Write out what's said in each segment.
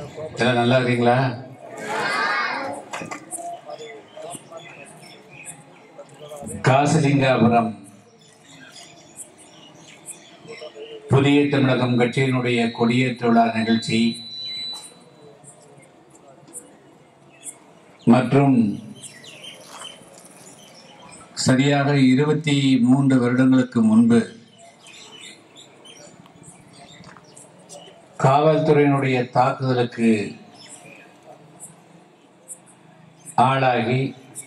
எல்லாம் நல்லா இருக்கீங்களா காசிலிங்காபுரம் புதிய தமிழகம் கட்சியினுடைய கொடியேற்ற விழா நிகழ்ச்சி மற்றும் சரியாக இருபத்தி மூன்று வருடங்களுக்கு முன்பு காவல்துறையினுடைய தாக்குதலுக்கு ஆளாகி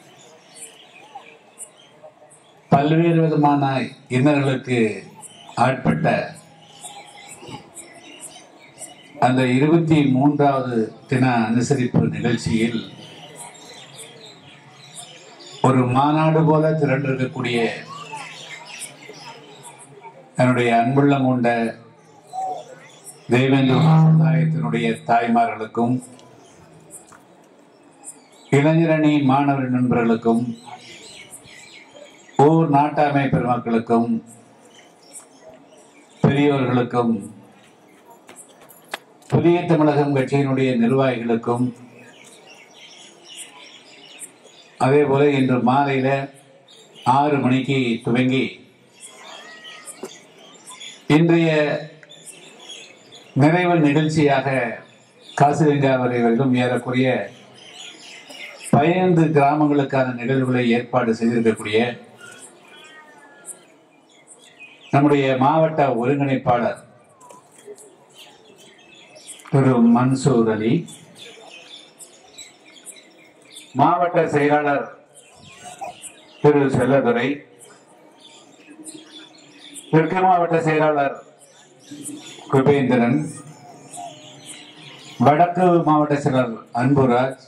பல்வேறு விதமான இன்னல்களுக்கு ஆட்பட்ட அந்த இருபத்தி மூன்றாவது தின அனுசரிப்பு நிகழ்ச்சியில் ஒரு மாநாடு போல திரண்டிருக்கக்கூடிய என்னுடைய அன்புள்ளம் கொண்ட தேவேந்திர சமுதாயத்தினுடைய தாய்மார்களுக்கும் இளைஞரணி மாணவர் நண்பர்களுக்கும் ஊர் நாட்டாமை பெருமக்களுக்கும் பெரியோர்களுக்கும் புதிய தமிழகம் கட்சியினுடைய நிர்வாகிகளுக்கும் அதே போல இன்று மாலையில ஆறு மணிக்கு துவங்கி இன்றைய நிறைவு நிகழ்ச்சியாக காசிலிங்கா வரையிலும் ஏறக்குறைய பதினைந்து கிராமங்களுக்கான நிகழ்வுகளை ஏற்பாடு செய்திருக்கக்கூடிய நம்முடைய மாவட்ட ஒருங்கிணைப்பாளர் திரு மன்சூர் அலி மாவட்ட செயலாளர் திரு செல்லதுரை தெற்கு மாவட்ட செயலாளர் குபேந்திரன் வடக்கு மாவட்ட செயலர் அன்புராஜ்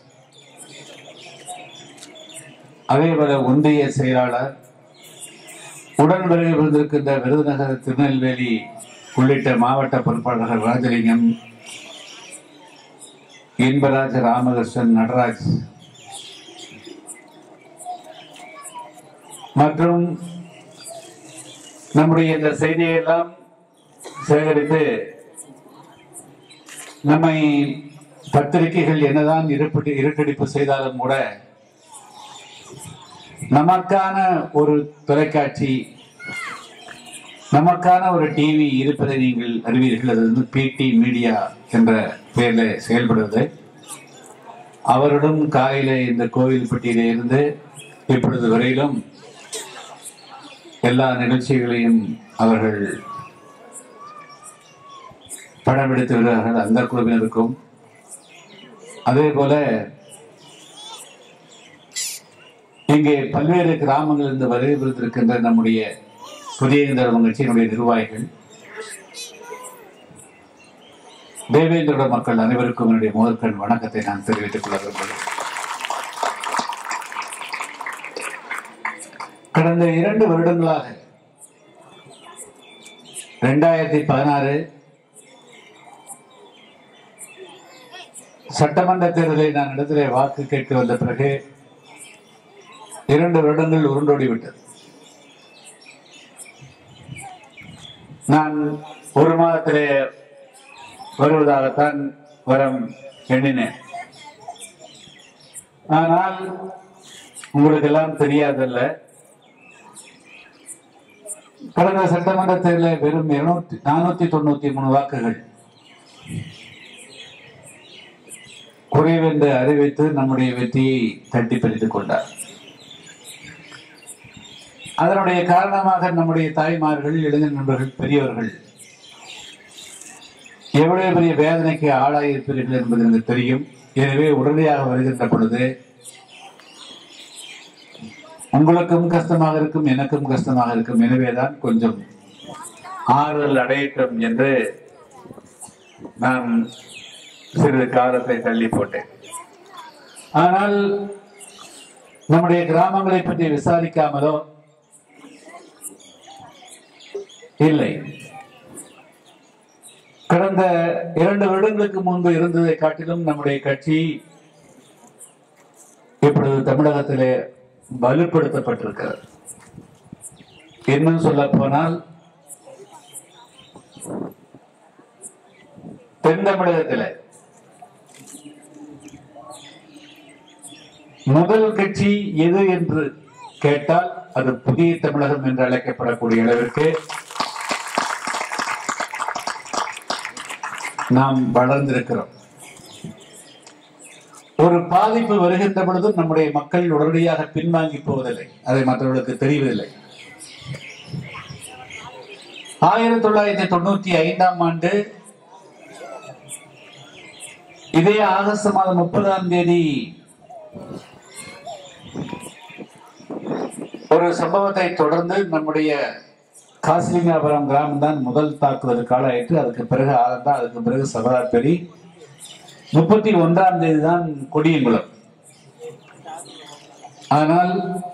அதேபோல ஒன்றிய செயலாளர் உடன் வருகை வந்திருக்கின்ற விருதுநகர் திருநெல்வேலி உள்ளிட்ட மாவட்ட பொறுப்பாளர்கள் ராஜலிங்கம் இன்பராஜ் ராமகிருஷ்ணன் நடராஜ் மற்றும் நம்முடைய இந்த செய்தியெல்லாம் சேகரித்து நம்மை பத்திரிகைகள் என்னதான் இருப்பிட்டு இருட்டடிப்பு செய்தாலும் கூட நமக்கான ஒரு தொலைக்காட்சி நமக்கான ஒரு டிவி இருப்பதை நீங்கள் அறிவீர்கள் அது வந்து பிடி மீடியா என்ற பெயரில் செயல்படுவது அவருடன் காலையில இந்த கோவில்பட்டியில இருந்து இப்பொழுது வரையிலும் எல்லா நிகழ்ச்சிகளையும் அவர்கள் படம் எடுத்து வருகிறார்கள் அந்த குழுவினருக்கும் அதே போல இங்கே பல்வேறு கிராமங்களிலிருந்து வருகை புரிந்திருக்கின்ற நம்முடைய புதிய இந்திரவங்க கட்சியினுடைய நிர்வாகிகள் தேவேந்திரோட மக்கள் அனைவருக்கும் என்னுடைய முதற்கண் வணக்கத்தை நான் தெரிவித்துக் கொள்ள விரும்புகிறேன் கடந்த இரண்டு வருடங்களாக ரெண்டாயிரத்தி பதினாறு சட்டமன்ற தேர்தலில் நான் இடத்திலே வாக்கு கேட்க வந்த பிறகு இரண்டு வருடங்கள் உருண்டோடி விட்டது நான் ஒரு மாதத்திலே வருவதாகத்தான் வரம் எண்ணினேன் ஆனால் உங்களுக்கு எல்லாம் தெரியாதல்ல கடந்த சட்டமன்ற தேர்தலில் வெறும் இருநூத்தி நானூத்தி தொண்ணூத்தி மூணு வாக்குகள் குறைவென்று அறிவித்து நம்முடைய வெற்றியை தட்டி பறித்துக் கொண்டார் அதனுடைய காரணமாக நம்முடைய தாய்மார்கள் இளைஞர் நண்பர்கள் பெரியவர்கள் எவ்வளவு பெரிய வேதனைக்கு ஆளாயிருப்பீர்கள் என்பது எனக்கு தெரியும் எனவே உடனடியாக வருகின்ற பொழுது உங்களுக்கும் கஷ்டமாக இருக்கும் எனக்கும் கஷ்டமாக இருக்கும் எனவேதான் கொஞ்சம் ஆறுதல் அடையட்டும் என்று நான் சிறிது காலத்தை தள்ளி போட்டேன் ஆனால் நம்முடைய கிராமங்களை பற்றி விசாரிக்காமலோ இல்லை கடந்த இரண்டு வருடங்களுக்கு முன்பு இருந்ததை காட்டிலும் நம்முடைய கட்சி இப்பொழுது தமிழகத்திலே வலுப்படுத்தப்பட்டிருக்கிறது இன்னும் சொல்ல போனால் தென் தமிழகத்தில் முதல் கட்சி எது என்று கேட்டால் அது புதிய தமிழகம் என்று அழைக்கப்படக்கூடிய அளவிற்கு நாம் வளர்ந்திருக்கிறோம் ஒரு பாதிப்பு வருகின்ற பொழுதும் நம்முடைய மக்கள் உடனடியாக பின்வாங்கி போவதில்லை அதை மற்றவர்களுக்கு தெரிவதில்லை ஆயிரத்தி தொள்ளாயிரத்தி தொண்ணூத்தி ஐந்தாம் ஆண்டு இதே ஆகஸ்ட் மாதம் முப்பதாம் தேதி ஒரு சம்பவத்தை தொடர்ந்து நம்முடைய காசிலிங்காபுரம் கிராமம் தான் முதல் தாக்குதலுக்கு ஆளாயிற்று அதுக்கு பிறகு ஆனந்தா அதுக்கு பிறகு சபதாப்பேரி முப்பத்தி ஒன்றாம் தேதி தான் கொடியங்குளம் ஆனால்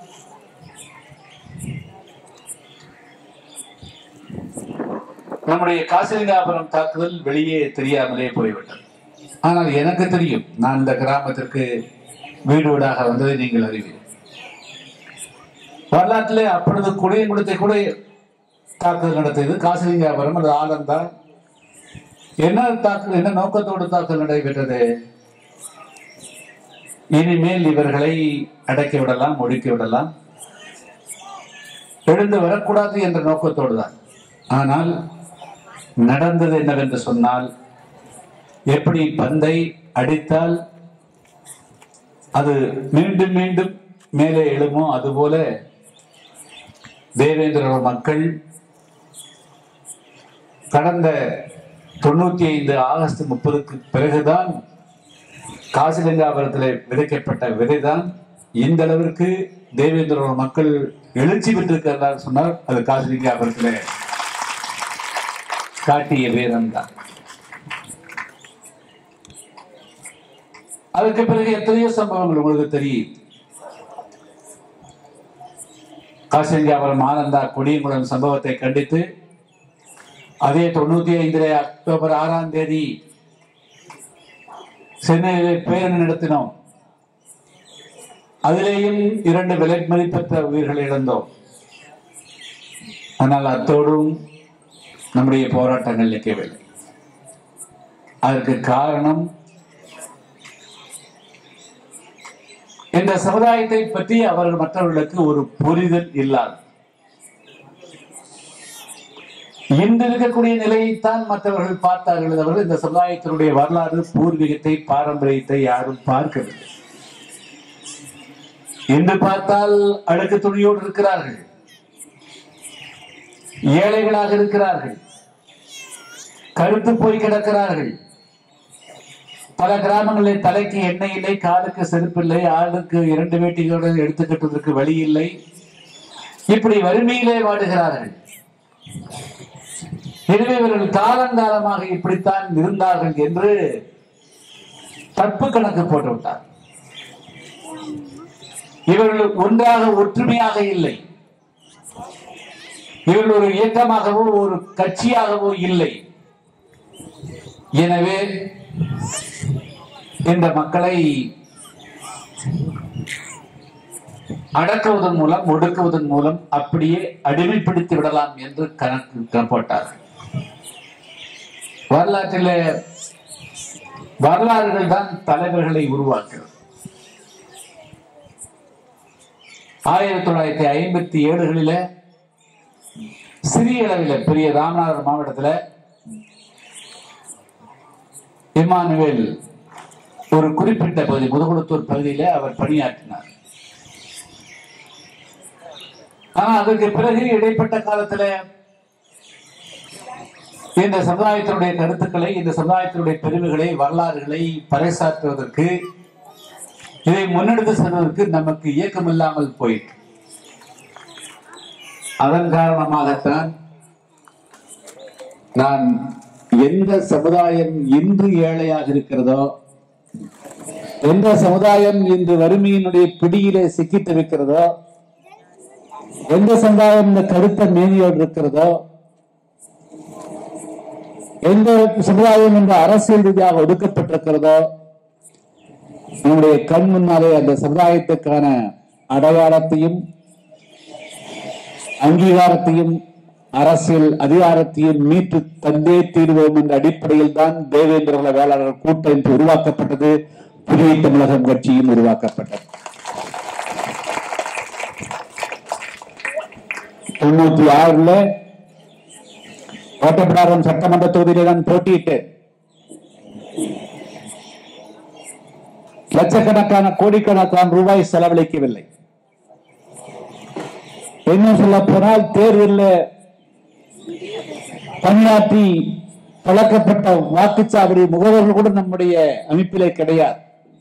நம்முடைய காசிலிங்காபுரம் தாக்குதல் வெளியே தெரியாமலே போய்விட்டது ஆனால் எனக்கு தெரியும் நான் இந்த கிராமத்திற்கு வீடு வீடாக வந்ததை நீங்கள் அறிவீர்கள் வரலாற்றிலே அப்பொழுது குடியங்குளத்தை கூட தாக்குதல் நடத்தியது காசிலிங்காபுரம் அது ஆனந்தா என்ன தாக்குதல் என்ன நோக்கத்தோடு தாக்குதல் நடைபெற்றது இனிமேல் இவர்களை அடக்கி விடலாம் ஒடுக்கி விடலாம் எழுந்து வரக்கூடாது என்ற நோக்கத்தோடு தான் ஆனால் நடந்தது என்னவென்று சொன்னால் எப்படி பந்தை அடித்தால் அது மீண்டும் மீண்டும் மேலே எழுமோ அதுபோல தேவேந்திர மக்கள் கடந்த தொண்ணூத்தி ஐந்து ஆகஸ்ட் முப்பதுக்கு பிறகுதான் காசிலிங்காபுரத்தில் விதைக்கப்பட்ட விதைதான் இந்த அளவிற்கு தேவேந்திர மக்கள் எழுச்சி பெற்றிருக்கிறதா சொன்னால் அது காசிலிங்காபுரத்தில் காட்டிய வீரம் தான் அதுக்கு பிறகு எத்தனையோ சம்பவங்கள் உங்களுக்கு தெரியும் காசிலிங்காபுரம் ஆனந்தா கொடியங்குளம் சம்பவத்தை கண்டித்து அதே தொண்ணூத்தி ஐந்திலே அக்டோபர் ஆறாம் தேதி சென்னையில் பேரணி நடத்தினோம் அதிலேயும் இரண்டு விலை மதிப்பற்ற உயிர்களை இழந்தோம் ஆனால் அத்தோடும் நம்முடைய போராட்டங்கள் நிற்கவில்லை அதற்கு காரணம் இந்த சமுதாயத்தை பற்றி அவர்கள் மற்றவர்களுக்கு ஒரு புரிதல் இல்லாது இன்று இருக்கக்கூடிய நிலையைத்தான் மற்றவர்கள் பார்த்தார்கள் அவர்கள் இந்த சமுதாயத்தினுடைய வரலாறு பூர்வீகத்தை பாரம்பரியத்தை யாரும் பார்க்கவில்லை இன்று பார்த்தால் அழுக்கு துணியோடு இருக்கிறார்கள் ஏழைகளாக இருக்கிறார்கள் கருத்து போய் கிடக்கிறார்கள் பல கிராமங்களில் தலைக்கு எண்ணெய் இல்லை காலுக்கு செருப்பில்லை ஆளுக்கு இரண்டு வேட்டிகளோடு எடுத்துக்கட்டுவதற்கு வழி இல்லை இப்படி வறுமையிலே வாடுகிறார்கள் எனவே இவர்கள் காலங்காலமாக இப்படித்தான் இருந்தார்கள் என்று தப்பு கணக்கு போட்டு விட்டார் இவர்கள் ஒன்றாக ஒற்றுமையாக இல்லை இவர்கள் ஒரு இயக்கமாகவோ ஒரு கட்சியாகவோ இல்லை எனவே இந்த மக்களை அடக்குவதன் மூலம் ஒடுக்குவதன் மூலம் அப்படியே அடிமைப்படுத்தி விடலாம் என்று கணக்கு போட்டார் வரலாற்றிலே வரலாறுகள் தான் தலைவர்களை உருவாக்குறது ஆயிரத்தி தொள்ளாயிரத்தி ஐம்பத்தி ஏழுகளில சிறிய அளவில் பெரிய ராமநாதபுரம் மாவட்டத்தில் இமானுவேல் ஒரு குறிப்பிட்ட பகுதி முதுகுளத்தூர் பகுதியில அவர் பணியாற்றினார் ஆனா அதற்கு பிறகு இடைப்பட்ட காலத்துல இந்த சமுதாயத்தினுடைய கருத்துக்களை இந்த சமுதாயத்தினுடைய பெருமைகளை வரலாறுகளை பறைசாற்றுவதற்கு இதை முன்னெடுத்து செல்வதற்கு நமக்கு இயக்கம் இல்லாமல் போயிற்று அதன் காரணமாகத்தான் நான் எந்த சமுதாயம் இன்று ஏழையாக இருக்கிறதோ எந்த சமுதாயம் இன்று வறுமையினுடைய பிடியிலே சிக்கித் இருக்கிறதோ எந்த சமுதாயம் இந்த கருத்த மேனியோடு இருக்கிறதோ எந்த சமுதாயம் இந்த அரசியல் ரீதியாக ஒடுக்கப்பட்டிருக்கிறதோ நம்முடைய கண் முன்னாலே அந்த சமுதாயத்துக்கான அடையாளத்தையும் அங்கீகாரத்தையும் அரசியல் அதிகாரத்தையும் மீட்டு தந்தே தீர்வோம் என்ற அடிப்படையில் தான் தேவேந்திர குல வேளாளர் கூட்டமைப்பு உருவாக்கப்பட்டது புதிய தமிழகம் கட்சியும் உருவாக்கப்பட்டது தொண்ணூத்தி ஆறுல ஓட்டப்பிடாரம் சட்டமன்ற தொகுதியிலே நான் போட்டியிட்டேன் லட்சக்கணக்கான கோடிக்கணக்கான ரூபாய் செலவழிக்கவில்லை இன்னும் சொல்ல போனால் தேர்தலில் பணியாற்றி பழக்கப்பட்ட வாக்குச்சாவடி முகவர்கள் கூட நம்முடைய அமைப்பிலே கிடையாது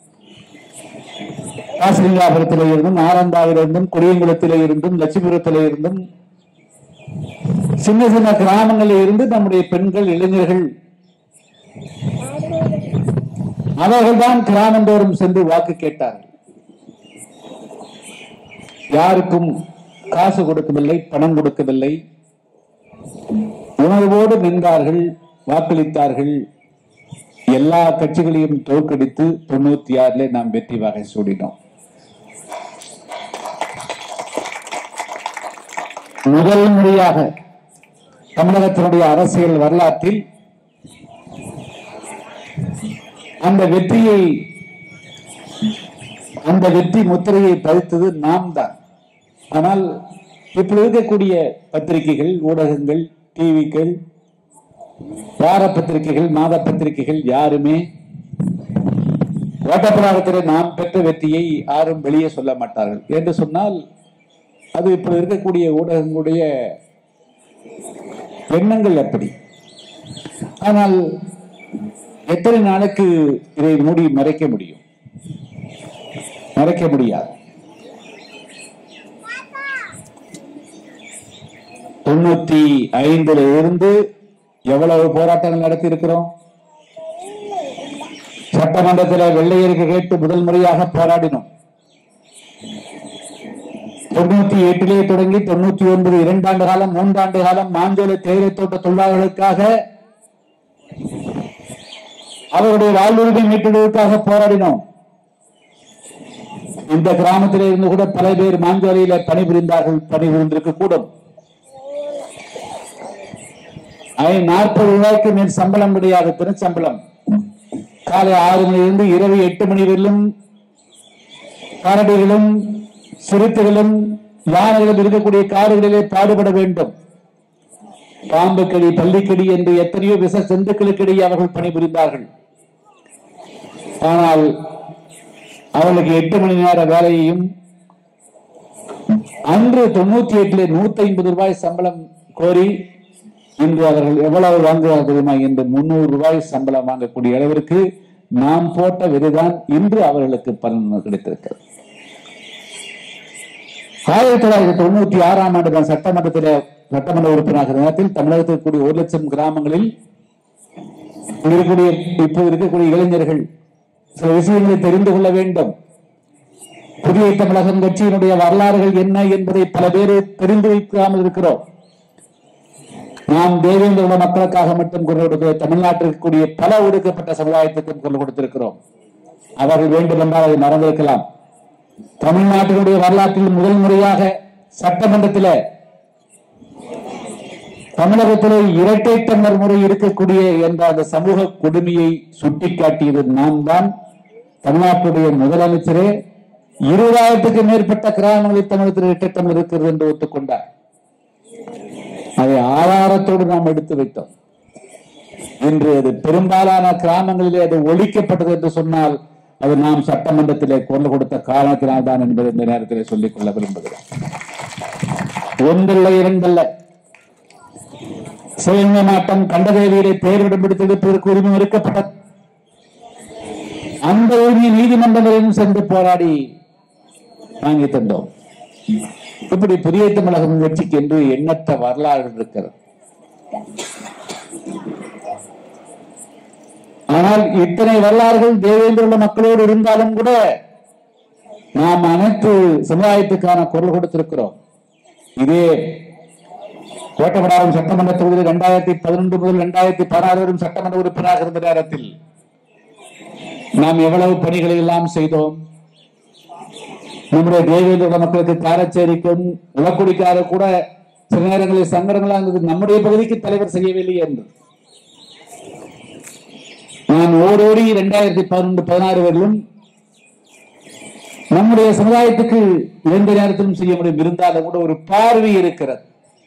காசிலிங்காபுரத்திலே இருந்தும் ஆரந்தாவிலே இருந்தும் கொடியங்குளத்திலே இருந்தும் லட்சுமிபுரத்திலே இருந்தும் சின்ன சின்ன கிராமங்களில் இருந்து நம்முடைய பெண்கள் இளைஞர்கள் அவர்கள்தான் கிராமந்தோறும் சென்று வாக்கு கேட்டார்கள் யாருக்கும் காசு கொடுக்கவில்லை பணம் கொடுக்கவில்லை உணர்வோடு நின்றார்கள் வாக்களித்தார்கள் எல்லா கட்சிகளையும் தோற்கடித்து தொண்ணூத்தி ஆறுல நாம் வெற்றி வகை சூடினோம் முதல் முறையாக தமிழகத்தினுடைய அரசியல் வரலாற்றில் அந்த வெற்றியை அந்த வெற்றி முத்திரையை பதித்தது நாம் தான் ஆனால் இப்படி இருக்கக்கூடிய பத்திரிகைகள் ஊடகங்கள் டிவிக்கள் வார பத்திரிகைகள் மாத பத்திரிகைகள் யாருமே ஓட்டப்பிராகத்தில் நாம் பெற்ற வெற்றியை யாரும் வெளியே சொல்ல மாட்டார்கள் என்று சொன்னால் அது இப்ப இருக்கக்கூடிய ஊடகங்களுடைய எண்ணங்கள் அப்படி ஆனால் எத்தனை நாளுக்கு இதை மூடி மறைக்க முடியும் மறைக்க முடியாது தொண்ணூத்தி ஐந்துல இருந்து எவ்வளவு போராட்டங்கள் நடத்தி இருக்கிறோம் சட்டமன்றத்தில் வெள்ளையருக்கு கேட்டு முதல் முறையாக போராடினோம் தொண்ணூத்தி எட்டிலே தொடங்கி தொண்ணூத்தி ஒன்பது இரண்டாண்டு காலம் மூன்றாண்டு காலம் மாஞ்சோலை தேயிலை தோட்ட தொழிலாளர்களுக்காக அவருடைய வாழ்வுரிமை மீட்டெடுவதற்காக போராடினோம் இந்த கிராமத்திலே இருந்து கூட பல பேர் மாஞ்சோலையில பணிபுரிந்தார்கள் பணிபுரிந்திருக்க கூடும் நாற்பது ரூபாய்க்கு மேல் சம்பளம் கிடையாது திருச்சம்பளம் காலை ஆறு மணியிலிருந்து இரவு எட்டு மணி வரையிலும் கரடிகளும் சிறுத்தைகளும் யானைகளும் இருக்கக்கூடிய காடுகளிலே பாடுபட வேண்டும் பாம்பு கடி பள்ளிக்கடி என்று எத்தனையோ விச செந்துக்களுக்கிடையே அவர்கள் பணிபுரிந்தார்கள் ஆனால் அவர்களுக்கு எட்டு மணி நேர வேலையையும் அன்று தொண்ணூத்தி எட்டுல நூத்தி ஐம்பது ரூபாய் சம்பளம் கோரி இன்று அவர்கள் எவ்வளவு வாங்குவார்கள் தெரியுமா என்று முன்னூறு ரூபாய் சம்பளம் வாங்கக்கூடிய அளவிற்கு நாம் போட்ட விதைதான் இன்று அவர்களுக்கு பலன் கிடைத்திருக்கிறது ஆயிரத்தி தொள்ளாயிரத்தி தொண்ணூத்தி ஆறாம் ஆண்டு நான் சட்டமன்றத்தில் சட்டமன்ற உறுப்பினராக நேரத்தில் தமிழகத்தில் இருக்கக்கூடிய ஒரு லட்சம் கிராமங்களில் இருக்கக்கூடிய இப்போது இருக்கக்கூடிய இளைஞர்கள் சில விஷயங்களை தெரிந்து கொள்ள வேண்டும் புதிய தமிழகம் கட்சியினுடைய வரலாறுகள் என்ன என்பதை பல பேர் தெரிந்து வைக்காமல் இருக்கிறோம் நாம் தேவேந்திர குல மக்களுக்காக மட்டும் குரல் கொடுக்க தமிழ்நாட்டில் இருக்கக்கூடிய பல ஒடுக்கப்பட்ட சமுதாயத்துக்கும் குரல் கொடுத்திருக்கிறோம் அவர்கள் வேண்டும் என்றால் அதை மறந்திருக்கலாம் தமிழ்நாட்டினுடைய வரலாற்றில் முதல் முறையாக சட்டமன்றத்தில் தமிழகத்திலே இரட்டை டம்ளர் முறை இருக்கக்கூடிய என்ற அந்த சமூக கொடுமையை சுட்டிக்காட்டியது நாம் தான் தமிழ்நாட்டுடைய முதலமைச்சரே இருபதாயிரத்துக்கு மேற்பட்ட கிராமங்களில் தமிழகத்தில் இரட்டை டம்ளர் இருக்கிறது என்று ஒத்துக்கொண்டார் அதை ஆதாரத்தோடு நாம் எடுத்து வைத்தோம் இன்று அது பெரும்பாலான கிராமங்களிலே அது ஒழிக்கப்பட்டது என்று சொன்னால் அது நாம் சட்டமன்றத்திலே குரல் கொடுத்த காரணத்தினால் தான் என்பதை இந்த நேரத்திலே சொல்லிக் கொள்ள விரும்புகிறேன் ஒன்றல்ல இரண்டல்ல சிவகங்கை மாவட்டம் கண்டதேவியிலே பேரிடம் பிடித்தெடுப்பதற்கு உரிமை மறுக்கப்பட்ட அந்த உரிமையை நீதிமன்றம் வரையும் சென்று போராடி வாங்கி தந்தோம் இப்படி புதிய தமிழகம் கட்சிக்கு என்று எண்ணற்ற வரலாறு இருக்கிறது ஆனால் இத்தனை வரலாறுகள் தேவேந்திர உள்ள மக்களோடு இருந்தாலும் கூட நாம் அனைத்து சமுதாயத்துக்கான குரல் கொடுத்திருக்கிறோம் இதே கோட்டமடாரம் சட்டமன்ற தொகுதியில் இரண்டாயிரத்தி பதினொன்று முதல் இரண்டாயிரத்தி பதினாறு வரும் சட்டமன்ற உறுப்பினராக இருந்த நேரத்தில் நாம் எவ்வளவு பணிகளை எல்லாம் செய்தோம் நம்முடைய தேவேந்திர மக்களுக்கு காரச்சேரிக்கும் உலக்குடிக்கார கூட சில நேரங்களில் சங்கடங்களா இருந்தது நம்முடைய பகுதிக்கு தலைவர் செய்யவில்லை என்று நான் ஓடோடி இரண்டாயிரத்தி பதினொன்று பதினாறு வரையிலும் நம்முடைய சமுதாயத்துக்கு எந்த நேரத்திலும் செய்ய முடியும் இருந்தாலும் கூட ஒரு பார்வை இருக்கிறது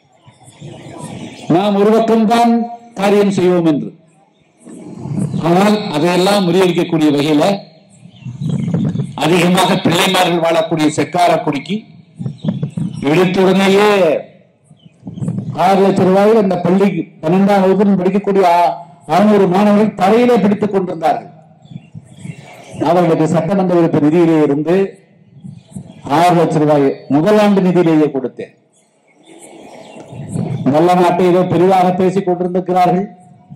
நாம் ஒரு பக்கம்தான் காரியம் செய்வோம் என்று ஆனால் அதையெல்லாம் முறியடிக்கக்கூடிய வகையில அதிகமாக பிள்ளைமார்கள் வாழக்கூடிய செக்காரக்குடிக்கு எடுத்துடனேயே ஆறு லட்சம் ரூபாயில் அந்த பள்ளி பன்னெண்டாம் வகுப்பில் படிக்கக்கூடிய அறுநூறு மாணவர்கள் தரையிலே பிடித்துக் கொண்டிருந்தார்கள் அவர்களுக்கு சட்டமன்ற உறுப்பு நிதியிலே இருந்து ஆறு லட்சம் ரூபாய் முதல் ஆண்டு நிதியிலேயே கொடுத்தேன் நல்ல நாட்டை ஏதோ பெரிதாக பேசிக் கொண்டிருந்திருக்கிறார்கள்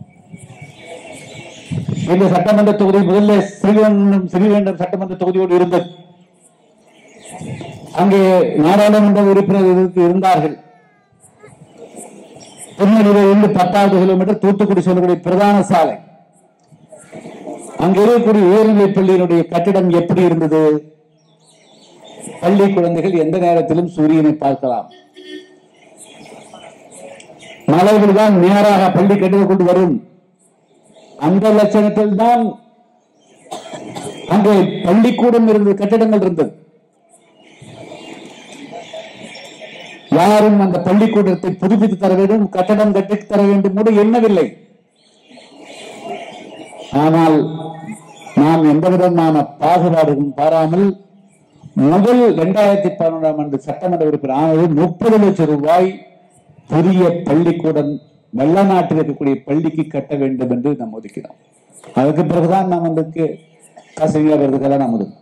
இந்த சட்டமன்ற தொகுதி முதல்ல ஸ்ரீவேண்டம் ஸ்ரீவேண்டம் சட்டமன்ற தொகுதியோடு இருந்தது அங்கே நாடாளுமன்ற உறுப்பினர்களுக்கு இருந்தார்கள் பின்னணியில் இருந்து பத்தாவது கிலோமீட்டர் தூத்துக்குடி செல்லக்கூடிய பிரதான சாலை அங்க இருக்கக்கூடிய உயர்நிலைப் பள்ளியினுடைய கட்டிடம் எப்படி இருந்தது பள்ளி குழந்தைகள் எந்த நேரத்திலும் சூரியனை பார்க்கலாம் மலைகள் தான் நேராக பள்ளி கட்டிடம் கொண்டு வரும் அந்த லட்சணத்தில் தான் அங்கே பள்ளிக்கூடம் இருந்த கட்டிடங்கள் இருந்தது யாரும் அந்த பள்ளிக்கூடத்தை புதுப்பித்து தர வேண்டும் கட்டடம் கட்டி தர வேண்டும் கூட எண்ணவில்லை ஆனால் நாம் எந்த விதமான பாகுபாடுகளும் பாராமல் முதல் இரண்டாயிரத்தி பதினொன்றாம் ஆண்டு சட்டமன்ற உறுப்பினர் ஆனது முப்பது லட்சம் ரூபாய் புதிய பள்ளிக்கூடம் வெள்ளநாட்டில் இருக்கக்கூடிய பள்ளிக்கு கட்ட வேண்டும் என்று நாம் ஒதுக்கினோம் அதுக்கு பிறகுதான் நாம் வந்துக்கு காசிங்களா வருதுக்கெல்லாம் நாம் ஒதுக்கணும்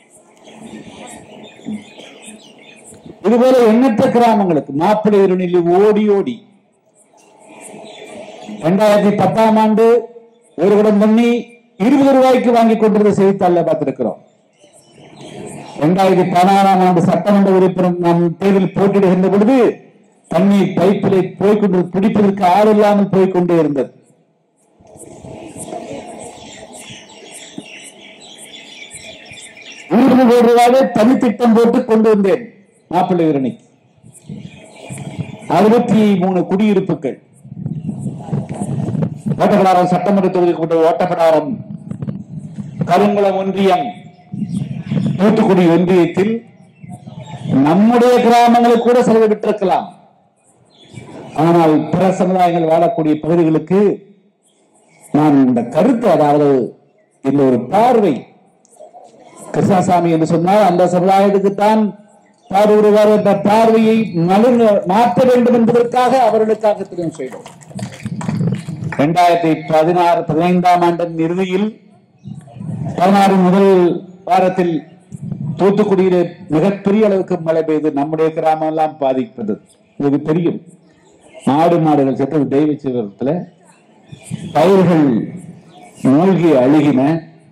இதுபோல எண்ணற்ற கிராமங்களுக்கு மாப்பிள்ளை இருநிலை ஓடி ஓடி இரண்டாயிரத்தி பத்தாம் ஆண்டு ஒரு குடம் தண்ணி இருபது ரூபாய்க்கு வாங்கி கொண்டிருந்த செய்தித்தாளில் பார்த்திருக்கிறோம் இரண்டாயிரத்தி பதினாறாம் ஆண்டு சட்டமன்ற உறுப்பினர் நாம் தேர்தல் போட்டியிடுகின்ற பொழுது தண்ணீர் பைப்பிலே போய்கொண்டு பிடிப்பதற்கு ஆள் இல்லாமல் போய்கொண்டே இருந்தது நூறு கோடி ரூபாயை தனித்திட்டம் போட்டு கொண்டு வந்தேன் மாப்பிள்ளை வீரணிக்கு அறுபத்தி மூணு குடியிருப்புகள் ஓட்டப்படாரம் சட்டமன்ற தொகுதிக்கு உட்பட்ட ஓட்டப்படாரம் கருங்குளம் ஒன்றியம் தூத்துக்குடி ஒன்றியத்தில் நம்முடைய கிராமங்களுக்கு கூட செலவு விட்டிருக்கலாம் ஆனால் பிற சமுதாயங்கள் வாழக்கூடிய பகுதிகளுக்கு நான் இந்த கருத்து அதாவது இந்த ஒரு பார்வை கிருஷ்ணசாமி என்று சொன்னால் அந்த சமுதாயத்துக்கு தான் பார்வையிடுவார் என்ற பார்வையை நலு மாற்ற வேண்டும் என்பதற்காக அவர்களுக்காக தெரிவு செய்தோம் இரண்டாயிரத்தி பதினாறு பதினைந்தாம் ஆண்டின் இறுதியில் பதினாறு முதல் வாரத்தில் தூத்துக்குடியில மிகப்பெரிய அளவுக்கு மழை பெய்து நம்முடைய கிராமம் எல்லாம் பாதிப்பது இது தெரியும் ஆடு மாடுகள் செத்தது தெய்வ சிவரத்துல பயிர்கள் மூழ்கி அழுகின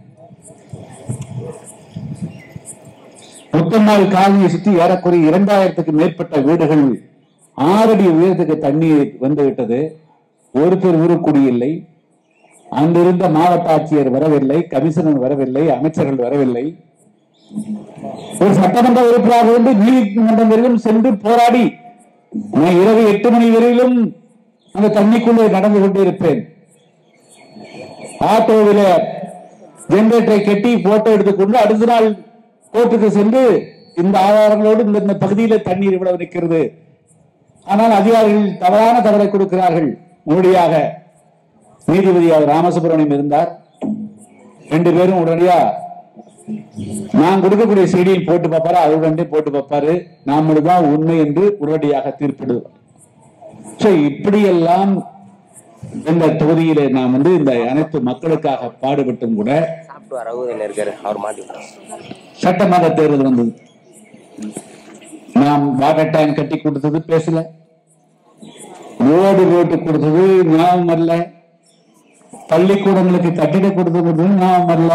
முத்தம்மாள் காலனியை சுற்றி ஏறக்குறைய இரண்டாயிரத்துக்கு மேற்பட்ட வீடுகள் ஆறடி உயரத்துக்கு தண்ணீர் வந்து விட்டது ஒருத்தர் ஊருக்குடி இல்லை அங்கிருந்த மாவட்ட ஆட்சியர் வரவில்லை கமிஷனர் வரவில்லை அமைச்சர்கள் வரவில்லை ஒரு சட்டமன்ற உறுப்பினராக இருந்து நீதிமன்றம் வரையிலும் சென்று போராடி நான் இரவு எட்டு மணி வரையிலும் அந்த தண்ணிக்குள்ளே நடந்து கொண்டே இருப்பேன் ஆட்டோவில ஜெனரேட்டரை கட்டி போட்டோ எடுத்துக்கொண்டு அடுத்த நாள் கோர்ட்டுக்கு சென்று இந்த ஆதாரங்களோடு இந்த இந்த பகுதியில தண்ணீர் இவ்வளவு நிற்கிறது ஆனால் அதிகாரிகள் தவறான தகவலை கொடுக்கிறார்கள் உடனடியாக நீதிபதியாக ராமசுப்ரமணியம் இருந்தார் ரெண்டு பேரும் உடனடியா நான் கொடுக்கக்கூடிய செய்தியில் போட்டு பார்ப்பாரு அது உடனே போட்டு பார்ப்பாரு நாமளும் தான் உண்மை என்று உடனடியாக தீர்ப்பிடுவார் சோ இப்படியெல்லாம் இந்த தொகுதியிலே நாம் வந்து இந்த அனைத்து மக்களுக்காக பாடுபட்டும் கூட சாப்பிட்டு வர ரகுதன் இருக்காரு அவர் மாத்தி விட்டார். சட்டமன்ற தேர்தல் வந்தது நாம் வாட்டர் டேங்க் கட்டி கொடுத்தது பேசல ரோடு ரோட்டு கொடுத்தது ஞாபகம் வரல பள்ளிக்கூடங்களுக்கு கட்டிட கொடுத்தது ஞாபகம் வரல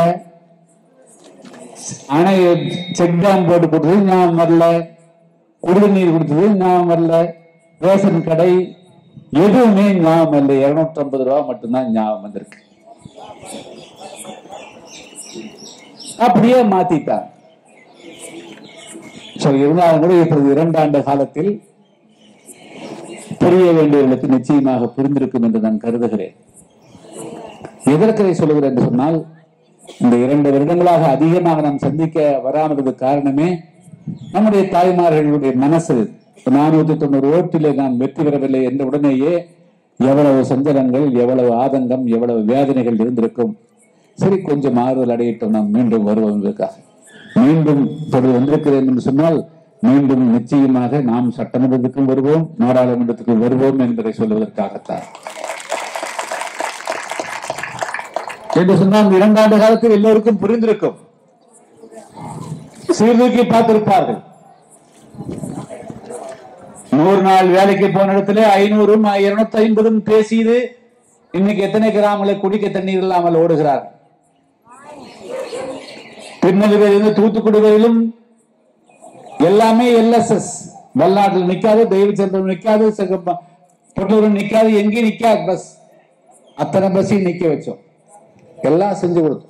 அணை செக் டேம் போட்டு கொடுத்தது ஞாபகம் வரல குடிநீர் கொடுத்தது ஞாபகம் வரல ரேஷன் கடை எதுவுமே ஞாபகம் இல்லை இருநூத்தி ஐம்பது ரூபா மட்டும்தான் ஞாபகம் வந்திருக்கு அப்படியே மாத்திட்டாங்க So, இருந்தாலும் கூட இப்பொழுது இரண்டு ஆண்டு காலத்தில் புரிய வேண்டியவர்களுக்கு நிச்சயமாக புரிந்திருக்கும் என்று நான் கருதுகிறேன் எதற்கு இதை சொல்லுகிறேன் என்று சொன்னால் இந்த இரண்டு வருடங்களாக அதிகமாக நாம் சந்திக்க வராமது காரணமே நம்முடைய தாய்மார்களுடைய மனசு நானூத்தி தொண்ணூறு ஓட்டிலே நாம் வெற்றி பெறவில்லை என்ற உடனேயே எவ்வளவு சஞ்சலங்கள் எவ்வளவு ஆதங்கம் எவ்வளவு வேதனைகள் இருந்திருக்கும் சரி கொஞ்சம் ஆறுதல் அடையட்டும் நாம் மீண்டும் வருவோம் என்பதற்காக மீண்டும் தொடர் வந்திருக்கிறேன் என்று சொன்னால் மீண்டும் நிச்சயமாக நாம் சட்டமன்றத்துக்கும் வருவோம் நாடாளுமன்றத்துக்கும் வருவோம் என்பதை சொல்வதற்காகத்தான் என்று சொன்னால் இந்த இரண்டாண்டு காலத்தில் எல்லோருக்கும் புரிந்திருக்கும் சீர்தூக்கி பார்த்திருப்பார்கள் நூறு நாள் வேலைக்கு போன இடத்துல ஐநூறும் இருநூத்தி ஐம்பதும் பேசியது இன்னைக்கு எத்தனை கிராமங்களை குடிக்க தண்ணீர் இல்லாமல் ஓடுகிறார்கள் திருநெல்வேலியிலிருந்து தூத்துக்குடி வரையிலும் எல்லாமே எல்எஸ்எஸ் வல்லாட்டில் நிக்காது தெய்வச்சந்திரன் நிக்காது பொட்டூர் நிக்காது எங்கேயும் நிக்காது பஸ் அத்தனை பஸ்ஸையும் நிக்க வச்சோம் எல்லாம் செஞ்சு கொடுத்தோம்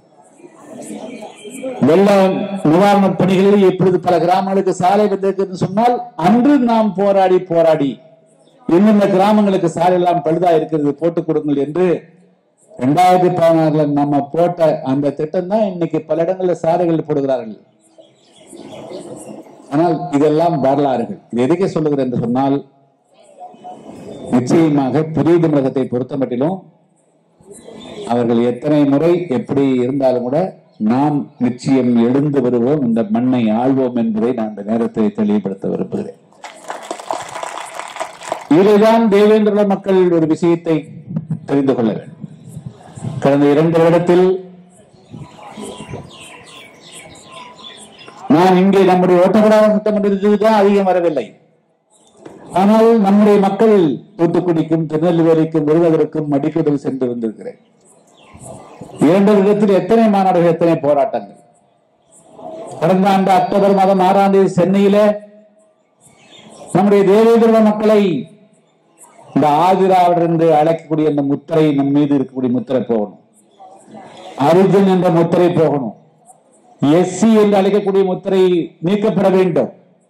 வெள்ள நிவாரண பணிகளில் இப்பொழுது பல கிராமங்களுக்கு சாலை வந்திருக்குன்னு சொன்னால் அன்று நாம் போராடி போராடி இன்னும் கிராமங்களுக்கு சாலை எல்லாம் பழுதா இருக்கிறது போட்டுக் கொடுங்கள் என்று ரெண்டாயிரத்தி பதினாறுல நம்ம போட்ட அந்த திட்டம் தான் இன்னைக்கு பல இடங்களில் சாலைகள் போடுகிறார்கள் ஆனால் இதெல்லாம் வரலாறுகள் இது எதுக்கே சொல்லுகிறேன் என்று சொன்னால் நிச்சயமாக புதிய தமிழகத்தை பொறுத்த மட்டிலும் அவர்கள் எத்தனை முறை எப்படி இருந்தாலும் கூட நாம் நிச்சயம் எழுந்து வருவோம் இந்த மண்ணை ஆள்வோம் என்பதை நான் இந்த நேரத்தில் தெளிவுபடுத்த விரும்புகிறேன் இதைதான் தேவேந்திர மக்கள் ஒரு விஷயத்தை தெரிந்து கொள்ள வேண்டும் கடந்த இரண்டு வருடத்தில் நான் இங்கே நம்முடைய ஓட்டப்படாத சட்டமன்றத்திற்கு தான் அதிகம் வரவில்லை ஆனால் நம்முடைய மக்கள் தூத்துக்குடிக்கும் திருநெல்வேலிக்கும் விருதுகளுக்கும் மடிக்குதல் சென்று வந்திருக்கிறேன் இரண்டு விதத்தில் எத்தனை மாநாடுகள் எத்தனை போராட்டங்கள் கடந்த ஆண்டு அக்டோபர் மாதம் ஆறாம் தேதி சென்னையில நம்முடைய தேவேந்திர மக்களை இந்த ஆதிராவிடர் என்று அழைக்கக்கூடிய அந்த முத்திரை நம் மீது இருக்கக்கூடிய முத்திரை போகணும் அரிஜன் என்ற முத்திரை போகணும் எஸ்சி என்று அழைக்கக்கூடிய முத்திரை நீக்கப்பட வேண்டும்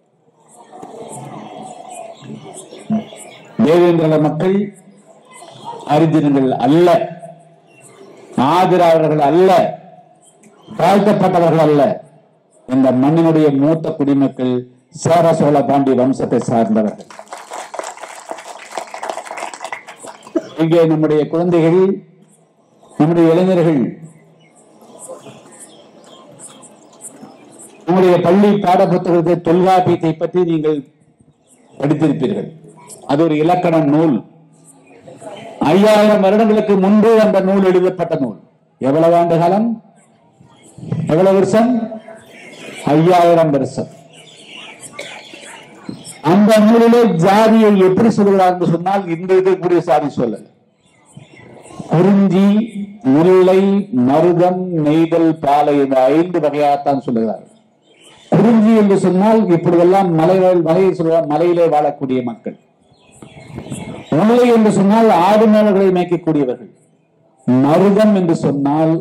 தேவேந்திர மக்கள் அரிஜனங்கள் அல்ல ஆதிராவர்கள் அல்ல தாழ்த்தப்பட்டவர்கள் அல்ல இந்த மண்ணினுடைய மூத்த குடிமக்கள் சேர சோழ பாண்டி வம்சத்தை சார்ந்தவர்கள் இங்கே நம்முடைய குழந்தைகள் நம்முடைய இளைஞர்கள் நம்முடைய பள்ளி பாட புத்தகத்தை தொல்காப்பியத்தை பற்றி நீங்கள் படித்திருப்பீர்கள் அது ஒரு இலக்கண நூல் ஐயாயிரம் வருடங்களுக்கு முன்பு அந்த நூல் எழுதப்பட்ட நூல் எவ்வளவு ஆண்டு காலம் எவ்வளவு வருஷம் ஐயாயிரம் வருஷம் அந்த நூலிலே ஜாதியை எப்படி சொல்கிறார் என்று சொன்னால் இந்த இருக்கக்கூடிய சாதி சொல்லல குறிஞ்சி முல்லை மருதம் நெய்தல் பாலை இந்த ஐந்து வகையாகத்தான் சொல்லுகிறார்கள் குறிஞ்சி என்று சொன்னால் இப்பொழுதெல்லாம் மலை மலையை சொல்கிறார் மலையிலே வாழக்கூடிய மக்கள் முல்லை என்று சொன்னால் ஆடு மாடுகளை மேய்க்கக்கூடியவர்கள் மருதம் என்று சொன்னால்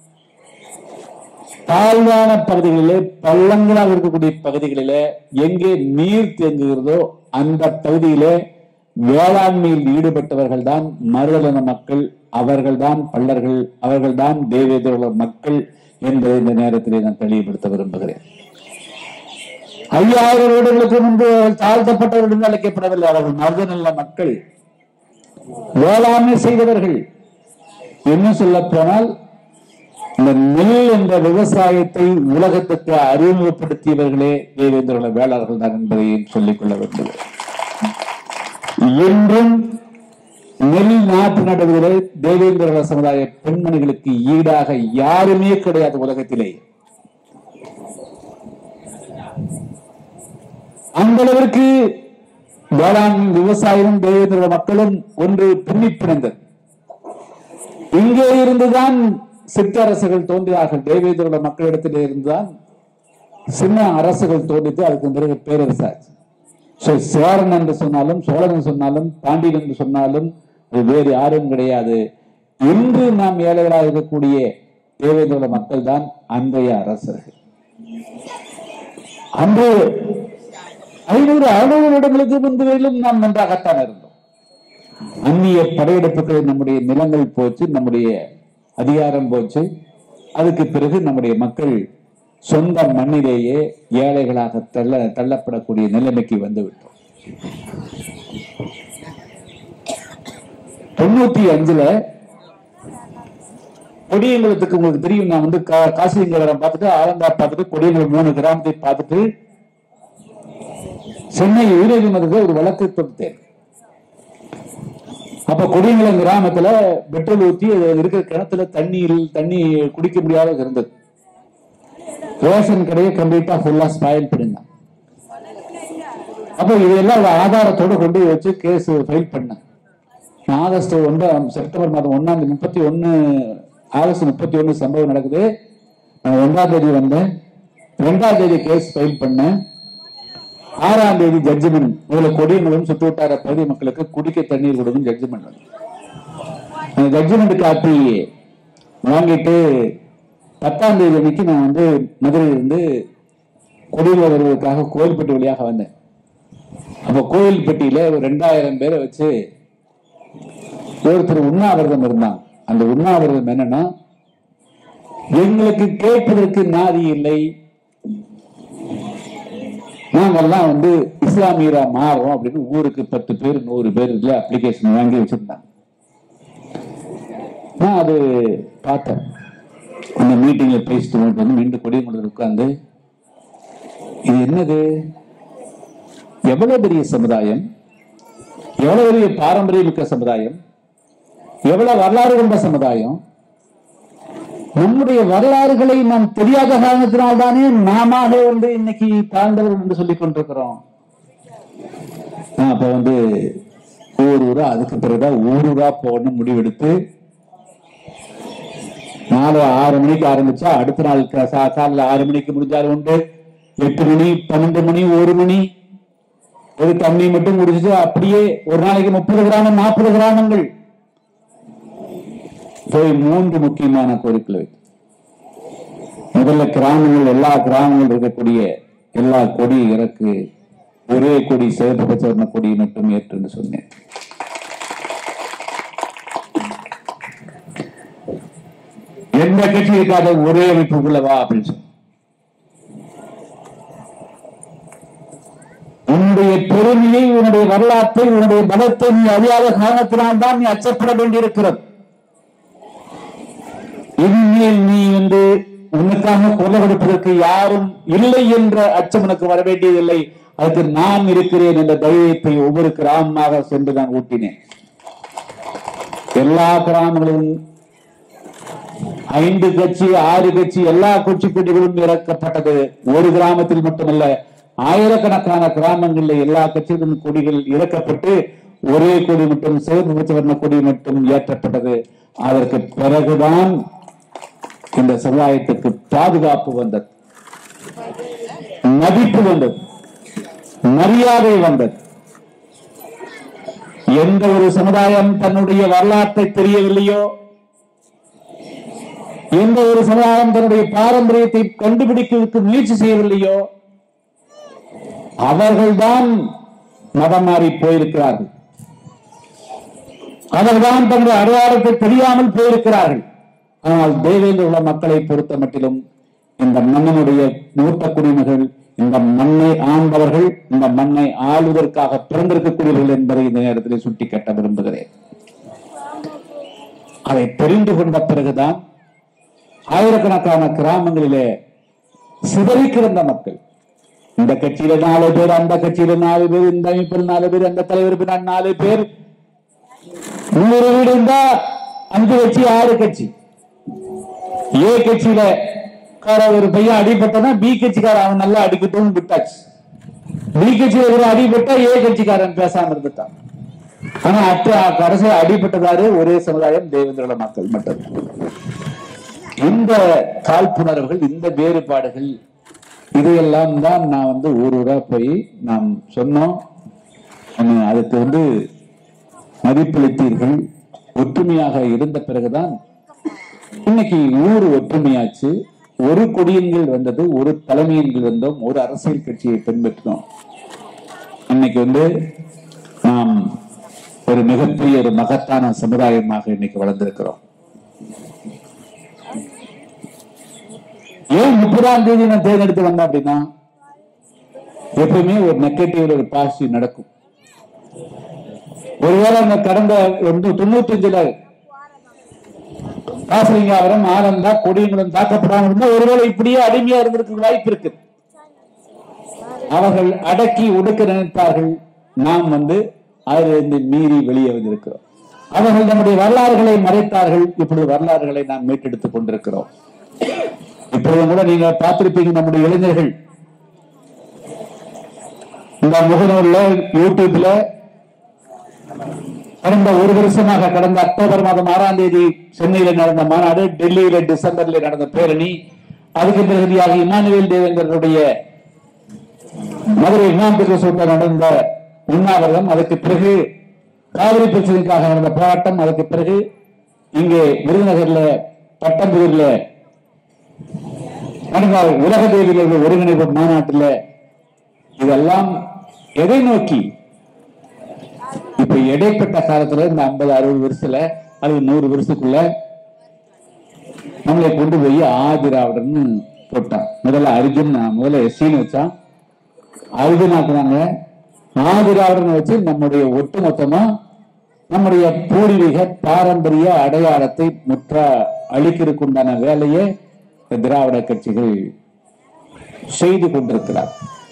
தாழ்வான பகுதிகளிலே பள்ளங்களாக இருக்கக்கூடிய பகுதிகளிலே எங்கே நீர் தேங்குகிறதோ அந்த பகுதியிலே வேளாண்மையில் ஈடுபட்டவர்கள் தான் மருதன மக்கள் அவர்கள்தான் பள்ளர்கள் அவர்கள்தான் தேவேந்திர மக்கள் என்பதை இந்த நேரத்திலே நான் தெளிவுபடுத்த விரும்புகிறேன் ஐயாயிரம் வருடங்களுக்கு முன்பு அவர்கள் தாழ்த்தப்பட்டவர்கள் என்று அழைக்கப்படவில்லை அவர்கள் மருதநல்ல மக்கள் வேளாண்மை செய்தவர்கள் என்ன சொல்ல போனால் இந்த நெல் என்ற விவசாயத்தை உலகத்துக்கு அறிமுகப்படுத்தியவர்களே தேவேந்திர வேளாளர்கள் தான் என்பதையும் சொல்லிக் கொள்ள வேண்டும் இன்றும் நெல் நாட்டு நடுவதிலே தேவேந்திர சமுதாய பெண்மணிகளுக்கு ஈடாக யாருமே கிடையாது உலகத்திலே அந்த அளவிற்கு வேளாண் விவசாயமும் தேவேந்திர மக்களும் ஒன்று பின்னி பிணைந்தது இங்கே இருந்துதான் சிற்றரசுகள் தோன்றினார்கள் தேவேந்திரோட மக்களிடத்திலே இருந்துதான் சின்ன அரசுகள் தோன்றித்து அதுக்கு பிறகு பேரரசாச்சு So, சேரன் என்று சொன்னாலும் சோழன் என்று சொன்னாலும் பாண்டியன் என்று சொன்னாலும் அது வேறு யாரும் கிடையாது இன்று நாம் ஏழைகளாக இருக்கக்கூடிய தேவேந்திரோட மக்கள் தான் அன்றைய அரசர்கள் அன்று ஐநூறு அறுநூறு வருடங்களுக்கு முன்பு வரையிலும் நாம் நன்றாகத்தான் இருந்தோம் அந்நிய படையெடுப்புகளை நம்முடைய நிலங்கள் போச்சு நம்முடைய அதிகாரம் போச்சு அதுக்கு பிறகு நம்முடைய மக்கள் சொந்த மண்ணிலேயே ஏழைகளாக தள்ள தள்ளப்படக்கூடிய நிலைமைக்கு வந்து விட்டோம் தொண்ணூத்தி அஞ்சுல கொடியங்குளத்துக்கு உங்களுக்கு தெரியும் நான் வந்து கா- காசிலிங்கவரம் பார்த்துட்டு ஆலந்தார் பார்த்துட்டு கொடியங்குளம் மூணு கிராமத்தை பார்த்துட்டு சென்னை உயர்நீதிமன்றத்தில் ஒரு வழக்கு தொடுத்தேன் அப்ப கொடியங்குளம் கிராமத்துல பெட்ரோல் ஊத்தி அது இருக்கிற கிணத்துல தண்ணீர் தண்ணி குடிக்க முடியாத இருந்தது ரேஷன் கடையை கம்ப்ளீட்டா ஃபுல்லா ஸ்பாயில் பண்ணிருந்தான் அப்போ இதெல்லாம் ஒரு ஆதாரத்தோட கொண்டு போய் வச்சு கேஸ் ஃபைல் பண்ணேன் நான் ஆகஸ்ட் ஒன்றாம் செப்டம்பர் மாதம் ஒன்னாம் தேதி முப்பத்தி ஒன்னு ஆகஸ்ட் முப்பத்தி ஒன்னு சம்பவம் நடக்குது நான் ஒன்றாம் தேதி வந்தேன் ரெண்டாம் தேதி கேஸ் ஃபைல் பண்ணேன் ஆறாம் தேதி ஜட்ஜ்மெண்ட் முதல்ல கொடியங்களும் சுற்று வட்டார பகுதி மக்களுக்கு குடிக்க தண்ணீர் கொடுக்கும் ஜட்ஜ்மெண்ட் அந்த ஜட்ஜ்மெண்ட் காப்பி வாங்கிட்டு பத்தாம் தேதி அன்னைக்கு நான் வந்து மதுரையிலிருந்து கொடியில் வருவதற்காக கோயில்பட்டி வழியாக வந்தேன் அப்ப கோயில்பட்டியில ஒரு ரெண்டாயிரம் பேரை வச்சு ஒருத்தர் உண்ணாவிரதம் இருந்தாங்க அந்த உண்ணாவிரதம் என்னன்னா எங்களுக்கு கேட்பதற்கு நாதி இல்லை நாங்கெல்லாம் வந்து இஸ்லாமியரா மாறுறோம் அப்படின்னு ஊருக்கு பத்து பேர் நூறு பேர் இதுல அப்ளிகேஷன் வாங்கி வச்சிருந்தாங்க நான் அது பார்த்தேன் அந்த மீட்டிங்ல பேசிட்டு கொண்டு வந்து மீண்டும் கொடியங்குளத்தில் உட்கார்ந்து இது என்னது எவ்வளவு பெரிய சமுதாயம் எவ்வளவு பெரிய பாரம்பரியமிக்க சமுதாயம் எவ்வளவு வரலாறு கொண்ட சமுதாயம் நம்முடைய வரலாறுகளை நாம் தெரியாத காரணத்தினால்தானே நாம வந்து இன்னைக்கு தாழ்ந்தவர்கள் என்று சொல்லிக் கொண்டிருக்கிறோம் நான் அப்ப வந்து ஊர் ஊரா அதுக்கு பிறகுதான் ஊர் ஊரா போகணும் முடிவெடுத்து நாலு ஆறு மணிக்கு ஆரம்பிச்சா அடுத்த நாள் கா- சா- காலைல ஆறு மணிக்கு முடிஞ்சாலும் உண்டு எட்டு மணி பன்னெண்டு மணி ஒரு மணி ஒரு தண்ணி மட்டும் குடிச்சிட்டு அப்படியே ஒரு நாளைக்கு முப்பது கிராமம் நாற்பது கிராமங்கள் போய் மூன்று முக்கியமான கோரிக்கைகள் வைத்து முதல்ல கிராமங்கள் எல்லா கிராமங்கள் இருக்கக்கூடிய எல்லா கொடி இறக்கு ஒரே கொடி சிவப்பு பச்சை வர்ண கொடி மட்டும் ஏற்றுன்னு சொன்னேன் எந்த கட்சி இருக்காத ஒரே அமைப்புக்குள்ள வா அப்படின்னு சொன்னேன் உன்னுடைய பெருமையை உன்னுடைய வரலாற்றை உன்னுடைய பலத்தை நீ அறியாத காரணத்தினால்தான் நீ அச்சப்பட வேண்டியிருக்கிறது இனிமேல் நீ வந்து உனக்காக குரல் கொடுப்பதற்கு யாரும் இல்லை என்ற அச்சம் உனக்கு வர வேண்டியதில்லை அதுக்கு நான் இருக்கிறேன் என்ற தைரியத்தை ஒவ்வொரு கிராமமாக சென்று நான் ஊட்டினேன் எல்லா கிராமங்களும் ஐந்து கட்சி ஆறு கட்சி எல்லா கட்சி கொடிகளும் இறக்கப்பட்டது ஒரு கிராமத்தில் மட்டுமல்ல ஆயிரக்கணக்கான கிராமங்களில் எல்லா கட்சிகளின் கொடிகள் இறக்கப்பட்டு ஒரே கொடி மட்டும் சிவப்பு பச்சை வர்ண கொடி மட்டும் ஏற்றப்பட்டது அதற்கு பிறகுதான் இந்த சமுதாயத்துக்கு பாதுகாப்பு வந்தது மதிப்பு வந்தது மரியாதை வந்தது எந்த ஒரு சமுதாயம் தன்னுடைய வரலாற்றை தெரியவில்லையோ எந்த ஒரு சமுதாயம் தன்னுடைய பாரம்பரியத்தை கண்டுபிடிக்கிறதுக்கு முயற்சி செய்யவில்லையோ அவர்கள்தான் மதம் மாறி போயிருக்கிறார்கள் அவர்கள்தான் தங்களுடைய அடையாளத்தை தெரியாமல் போயிருக்கிறார்கள் ஆனால் தேவேந்திர உள்ள மக்களை பொறுத்த மட்டிலும் இந்த மன்னனுடைய மூத்த குடிமகள் இந்த மண்ணை ஆண்டவர்கள் இந்த மண்ணை ஆளுவதற்காக பிறந்திருக்கக்கூடியவர்கள் என்பதை இந்த நேரத்தில் சுட்டிக்காட்ட விரும்புகிறேன் அதை தெரிந்து கொண்ட பிறகுதான் ஆயிரக்கணக்கான கிராமங்களிலே சிதறி கிடந்த மக்கள் இந்த கட்சியில நாலு பேர் அந்த கட்சியில நாலு பேர் இந்த அமைப்பில் நாலு பேர் அந்த தலைவர் பின்னால் நாலு பேர் நூறு வீடு இருந்தா அஞ்சு கட்சி ஆறு கட்சி ஏ கட்சியில கார ஒரு பையன் அடிபட்டனா பி கட்சிக்காரன் அவன் நல்லா அடிக்கட்டும் விட்டாச்சு பி கட்சியில ஒரு அடிபட்டா ஏ கட்சிக்காரன் பேசாம இருந்துட்டான் ஆனா அட்ட கடைசி அடிபட்டதாரு ஒரே சமுதாயம் தேவேந்திர மக்கள் மட்டும் இந்த காழ்ப்புணர்வுகள் இந்த வேறுபாடுகள் இதையெல்லாம் தான் நான் வந்து ஊர் ஊரா போய் நாம் சொன்னோம் நம்ம அதுக்கு வந்து மதிப்பளித்தீர்கள் ஒற்றுமையாக இருந்த பிறகுதான் இன்னைக்கு ஊர் ஒற்றுமையாச்சு ஒரு கொடியன்கள் வந்தது ஒரு தலைமையன்கள் வந்தோம் ஒரு அரசியல் கட்சியை பின்பற்றினோம் இன்னைக்கு வந்து நாம் ஒரு மிகப்பெரிய ஒரு மகத்தான சமுதாயமாக இன்னைக்கு வளர்ந்திருக்கிறோம் ஏன் முப்பதாம் தேதி நான் தேர்ந்தெடுத்து வந்தேன் அப்படின்னா எப்பவுமே ஒரு நெகட்டிவ் ஒரு பாசிட்டிவ் நடக்கும் ஒருவேளை அந்த கடந்த ஒன்று தொண்ணூத்தி அஞ்சுல காசிலிங்காவரம் ஆனந்தா கொடியங்குளம் தாக்கப்படாமல் இருந்தா ஒருவேளை இப்படியே அடிமையா இருந்திருக்க வாய்ப்பு இருக்கு அவர்கள் அடக்கி ஒடுக்க நினைத்தார்கள் நாம் வந்து அதிலிருந்து மீறி வெளியே வந்திருக்கிறோம் அவர்கள் நம்முடைய வரலாறுகளை மறைத்தார்கள் இப்பொழுது வரலாறுகளை நாம் மீட்டெடுத்துக் கொண்டிருக்கிறோம் இப்பொழுது கூட நீங்க பார்த்திருப்பீங்க நம்முடைய இளைஞர்கள் இந்த முகநூல்ல யூடியூப்ல கடந்த ஒரு வருஷமாக கடந்த அக்டோபர் மாதம் ஆறாம் தேதி சென்னையில் நடந்த மாநாடு டெல்லியில டிசம்பர்ல நடந்த பேரணி அதுக்கு பிரதியாக இமானுவேல் தேவேந்திரனுடைய மதுரை இமாம் திருசூட்டில் நடந்த உண்ணாவிரதம் அதுக்கு பிறகு காவிரி பிரச்சனைக்காக நடந்த போராட்டம் அதுக்கு பிறகு இங்கே விருதுநகர்ல பட்டம்புதூர்ல நடந்த உலக தேவியில் உள்ள ஒருங்கிணைப்பு மாநாட்டில் இதெல்லாம் எதை நோக்கி இப்ப இடைப்பட்ட காலத்துல இந்த ஐம்பது அறுபது வருஷத்துல அல்லது நூறு வருஷத்துக்குள்ள நம்மளை கொண்டு போய் ஆதிராவிடன்னு போட்டான் முதல்ல அர்ஜுன் முதல்ல எஸ்சின்னு வச்சான் அர்ஜுனாக்குனாங்க ஆதிராவிடன் வச்சு நம்முடைய ஒட்டுமொத்தமா நம்முடைய பூர்வீக பாரம்பரிய அடையாளத்தை முற்ற அழிக்கிறதுக்கு உண்டான வேலையை இந்த திராவிட கட்சிகள் செய்து கொண்டிருக்கிறார்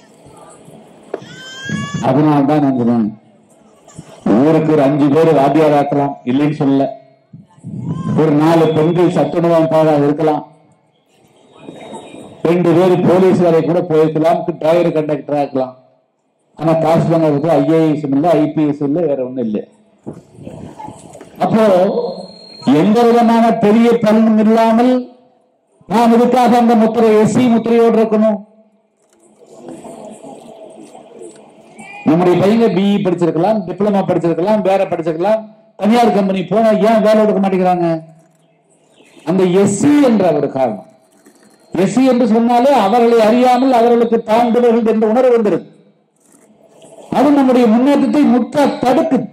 அதனால்தான் நான் சொன்னேன் ஊருக்கு ஒரு அஞ்சு பேர் வாத்தியார் ஆக்கலாம் இல்லைன்னு சொல்லல ஒரு நாலு பெண்கள் சத்துணவம் பாதாக இருக்கலாம் ரெண்டு பேர் போலீஸ் வேலை கூட போயிருக்கலாம் டிரைவர் கண்டக்டரா இருக்கலாம் ஆனா காசு வாங்குறதுக்கு ஐஏஎஸ் இல்ல ஐபிஎஸ் இல்ல வேற ஒண்ணும் இல்லை அப்போ எந்த விதமான பெரிய பலனும் இல்லாமல் நாம் இதுக்காக அந்த முத்திரை எஸ்சி முத்திரையோடு இருக்கணும் நம்முடைய பையங்க பிஇ படிச்சிருக்கலாம் டிப்ளமா படிச்சிருக்கலாம் வேற படிச்சிருக்கலாம் தனியார் கம்பெனி போனா ஏன் வேலை எடுக்க மாட்டேங்கிறாங்க அந்த எஸ்சி என்ற ஒரு காரணம் எஸ்சி என்று சொன்னாலே அவர்களை அறியாமல் அவர்களுக்கு தாழ்ந்தவர்கள் என்ற உணர்வு வந்திருக்கு அது நம்முடைய முன்னேற்றத்தை முற்ற தடுக்குது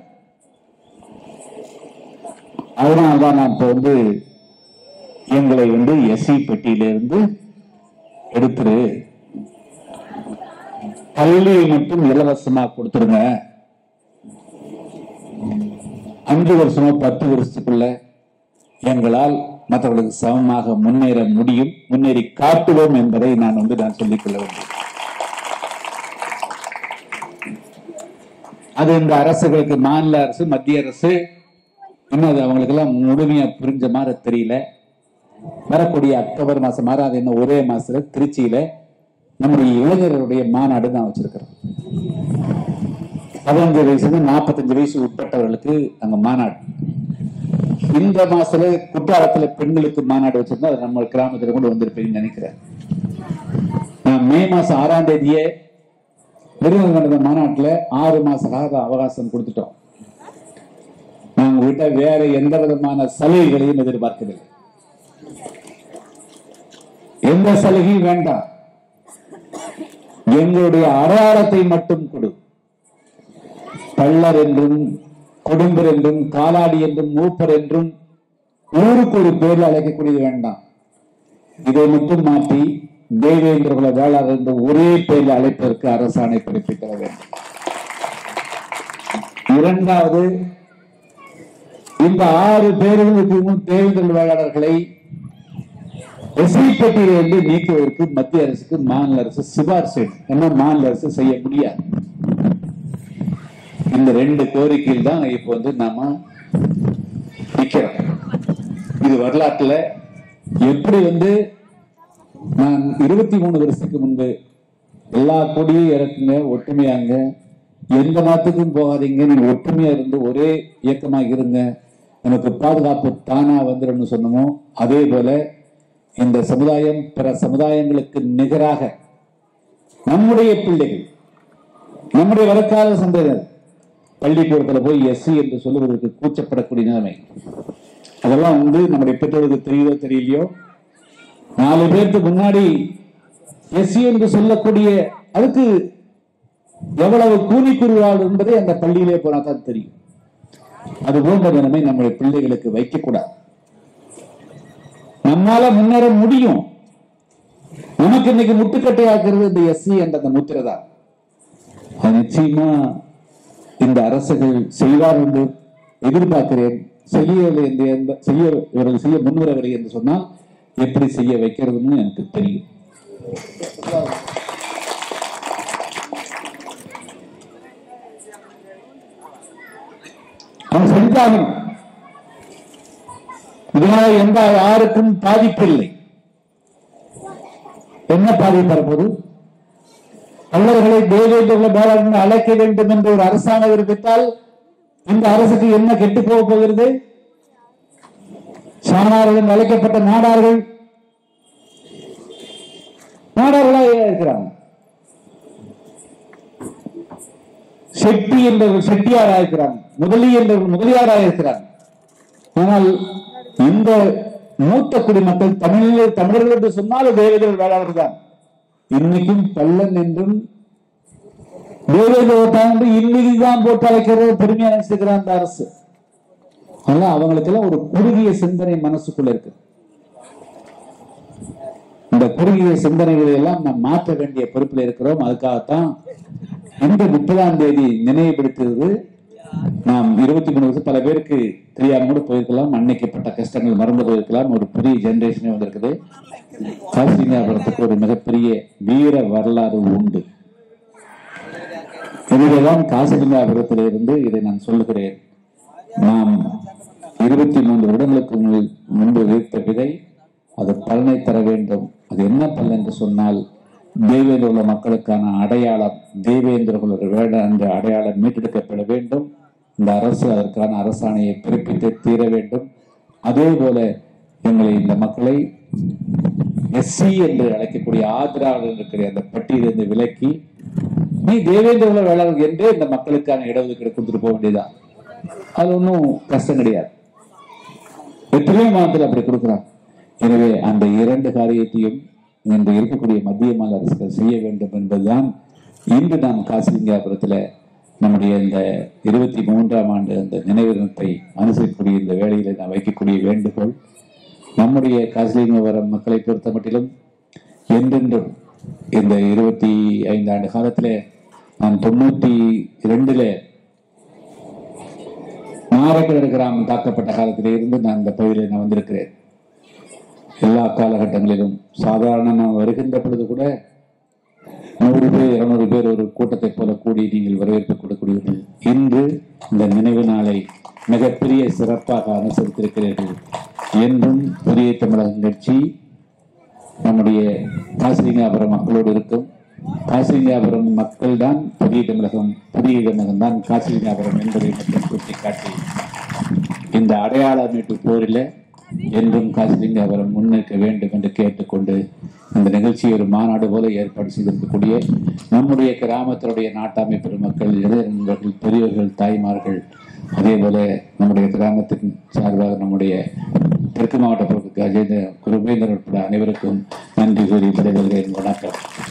அதனால்தான் நான் இப்ப வந்து எங்களை வந்து எஸ்சி பெட்டியிலிருந்து எடுத்துரு கல்வியை மட்டும் இலவசமா கொடுத்துருங்க அஞ்சு வருஷமோ பத்து வருஷத்துக்குள்ள எங்களால் மற்றவர்களுக்கு சமமாக முன்னேற முடியும் முன்னேறி காட்டுவோம் என்பதை நான் வந்து நான் சொல்லிக்கொள்ள வேண்டும் அது இந்த அரசுகளுக்கு மாநில அரசு மத்திய அரசு இன்னும் அது அவங்களுக்கு எல்லாம் முழுமையா புரிஞ்ச மாதிரி தெரியல வரக்கூடிய அக்டோபர் மாசம் மாறாது இன்னும் ஒரே மாசத்துல திருச்சியில நம்முடைய இளைஞர்களுடைய மாநாடு நான் வச்சிருக்கிறோம் பதினஞ்சு வயசுல நாற்பத்தஞ்சு வயசு உட்பட்டவர்களுக்கு அங்க மாநாடு இந்த மாசத்துல குற்றாலத்துல பெண்களுக்கு மாநாடு வச்சிருந்தோம் அது நம்ம கிராமத்துல கொண்டு வந்திருப்பீங்கன்னு நினைக்கிறேன் நான் மே மாசம் ஆறாம் தேதியே விருதுநகர் நடந்த மாநாட்டுல ஆறு மாச கால அவகாசம் கொடுத்துட்டோம் நாங்க கிட்ட வேற எந்த விதமான சலுகைகளையும் எதிர்பார்க்கவில்லை எந்த சலுகையும் வேண்டாம் எங்களுடைய அடையாளத்தை மட்டும் கொடு பள்ளர் என்றும் கொடும்பர் என்றும் காலாடி என்றும் மூப்பர் என்றும் ஊருக்கு ஒரு பேர்ல அழைக்கக்கூடியது வேண்டாம் இதை மட்டும் மாற்றி தேவேந்திர குல வேளாளர் என்ற ஒரே பெயரில் அழைப்பதற்கு அரசாணை பிறப்பித்தர வேண்டும் இரண்டாவது இந்த ஆறு பேர்களுக்கு முன் தேவேந்திர குல வேளாளர்களை எஸ்ஐ பட்டியலிருந்து நீக்குவதற்கு மத்திய அரசுக்கு மாநில அரசு சிபாரிசு என்ன மாநில அரசு செய்ய முடியாது இந்த ரெண்டு கோரிக்கையில் தான் இப்ப வந்து நாம நிக்கிறோம் இது வரலாற்றுல எப்படி வந்து நான் இருபத்தி மூணு வருஷத்துக்கு முன்பு எல்லா கொடியும் இறக்குங்க ஒற்றுமையாங்க எந்த நாட்டுக்கும் போகாதீங்க நீங்க ஒற்றுமையா இருந்து ஒரே இயக்கமாக இருங்க நமக்கு பாதுகாப்பு தானா வந்துடும் சொன்னமோ அதே போல இந்த சமுதாயம் பிற சமுதாயங்களுக்கு நிகராக நம்முடைய பிள்ளைகள் நம்முடைய வரக்கால சந்ததியினர் பள்ளிக்கூடத்தில் போய் எஸ்சி என்று சொல்லுவதற்கு கூச்சப்படக்கூடிய நிலைமை அதெல்லாம் வந்து நம்முடைய பெற்றோருக்கு தெரியுதோ தெரியலையோ நாலு பேருக்கு முன்னாடி எஸ்சி என்று சொல்லக்கூடிய அதுக்கு எவ்வளவு கூலி கூறுவாள் என்பதை அந்த பள்ளியிலே போனா தான் தெரியும் அது போன்ற நிலைமை நம்முடைய பிள்ளைகளுக்கு வைக்கக்கூடாது நம்மால முன்னேற முடியும் நமக்கு இன்னைக்கு முட்டுக்கட்டையாக்குறது இந்த எஸ்சி என்ற அந்த முத்திரை தான் அது நிச்சயமா இந்த அரசுகள் செய்வார் என்று எதிர்பார்க்கிறேன் செய்யவில்லை என்று எந்த- செய்ய இவர்கள் செய்ய முன்வரவில்லை என்று சொன்னால் எப்படி செய்ய வைக்கிறதுன்னு எனக்கு தெரியும் அவன் செஞ்சாகணும் இதனால எந்த யாருக்கும் பாதிப்பில்லை என்ன பாதிப்பு வரப்போது கள்ளர்களை தேவேந்திர பேரன் அழைக்க வேண்டும் என்று ஒரு அரசாணை விட்டால் இந்த அரசுக்கு என்ன கெட்டு போக போகிறது சாணார்கள் அழைக்கப்பட்ட நாடார்கள் நாடார்களாக இருக்கிறாங்க செட்டி என்பவர்கள் செட்டியாராக இருக்கிறாங்க முதலி என்பவர்கள் முதலியாராக இருக்கிறாங்க ஆனால் இந்த மூத்த குடிமக்கள் தமிழில் தமிழர்கள் என்று சொன்னால் தேவேந்திர வேளாளர்கள் தான் இன்னைக்கும் பல்லன் என்றும் தேவேந்திர தாண்டி இன்னைக்கு தான் போட்டு அழைக்கிறது பெருமையா நினைச்சிருக்கிறான் அந்த அரசு ஆனா அவங்களுக்கெல்லாம் ஒரு குறுகிய சிந்தனை மனசுக்குள்ள இருக்கு இந்த குறுகிய சிந்தனைகளை எல்லாம் நாம் மாற்ற வேண்டிய பொறுப்பில் இருக்கிறோம் அதுக்காகத்தான் இந்த முப்பதாம் தேதி நினைவுபடுத்துறது நாம் இருபத்தி மூணு வருஷம் பல பேருக்கு தெரியாம கூட போயிருக்கலாம் அன்னைக்குப்பட்ட கஷ்டங்கள் மறந்து போயிருக்கலாம் ஒரு பெரிய ஜெனரேஷனே வந்திருக்குது காசிங்காபுரத்துக்கு ஒரு மிகப்பெரிய வீர வரலாறு உண்டு எனவேதான் காசிலிங்காபுரத்தில் இருந்து இதை நான் சொல்லுகிறேன் நாம் இருபத்தி மூன்று வருடங்களுக்கு முன் முன்பு விதித்த விதை அது பலனை தர வேண்டும் அது என்ன பலன் என்று சொன்னால் தேவேந்திர உள்ள மக்களுக்கான அடையாளம் தேவேந்திர ஒரு வேட என்ற அடையாளம் மீட்டெடுக்கப்பட வேண்டும் இந்த அரசு அதற்கான அரசாணையை பிறப்பித்து தீர வேண்டும் அதே போல எங்களை இந்த மக்களை எஸ்சி என்று அழைக்கக்கூடிய ஆதரவாளர்கள் இருக்கிற அந்த பட்டியலிருந்து விலக்கி நீ தேவேந்திர உள்ள வேளாளர் என்றே இந்த மக்களுக்கான இடஒதுக்கீடு கொடுத்துட்டு போக வேண்டியதுதான் அது ஒன்றும் கஷ்டம் கிடையாது எத்தனையோ மாதத்தில் அப்படி கொடுக்குறாங்க எனவே அந்த இரண்டு காரியத்தையும் இன்று இருக்கக்கூடிய மத்திய மாநில அரசுகள் செய்ய வேண்டும் என்பதுதான் இன்று நாம் காசிலிங்காபுரத்தில் நம்முடைய இந்த இருபத்தி மூன்றாம் ஆண்டு அந்த நினைவு தினத்தை அனுசரிக்கக்கூடிய இந்த வேளையில நான் வைக்கக்கூடிய வேண்டுகோள் நம்முடைய காசிலிங்கபுரம் மக்களை பொறுத்த மட்டிலும் என்றென்றும் இந்த இருபத்தி ஐந்து ஆண்டு காலத்திலே நான் தொண்ணூத்தி இரண்டுல நாரக்கிணறு கிராமம் தாக்கப்பட்ட காலத்திலே இருந்து நான் இந்த பகுதியில் நான் வந்திருக்கிறேன் எல்லா காலகட்டங்களிலும் சாதாரண நான் வருகின்ற பொழுது கூட நூறு பேர் இருநூறு பேர் ஒரு கூட்டத்தை போல கூடி நீங்கள் வரவேற்பு கொடுக்கக்கூடியவர்கள் இன்று இந்த நினைவு நாளை மிகப்பெரிய சிறப்பாக அனுசரித்திருக்கிறீர்கள் என்றும் புதிய தமிழகம் கட்சி நம்முடைய காசிலிங்காபுரம் மக்களோடு இருக்கும் காசிலிங்காபுரம் மக்கள் தான் புதிய தமிழகம் புதிய தமிழகம் தான் காசிலிங்காபுரம் என்பதை மட்டும் சுட்டிக்காட்டி இந்த அடையாள மீட்பு போரில் என்றும் காசிலிங்காபுரம் முன்னிற்க வேண்டும் என்று கேட்டுக்கொண்டு இந்த நிகழ்ச்சி ஒரு மாநாடு போல ஏற்பாடு செய்திருக்கக்கூடிய நம்முடைய கிராமத்தினுடைய நாட்டாமை பெருமக்கள் இளைஞர்கள் பெரியவர்கள் தாய்மார்கள் அதே போல நம்முடைய கிராமத்தின் சார்பாக நம்முடைய தெற்கு மாவட்ட பொறுப்புக்கு அஜய் குருபேந்தர் உட்பட அனைவருக்கும் நன்றி கூறி விடைபெறுகிறேன் வணக்கம்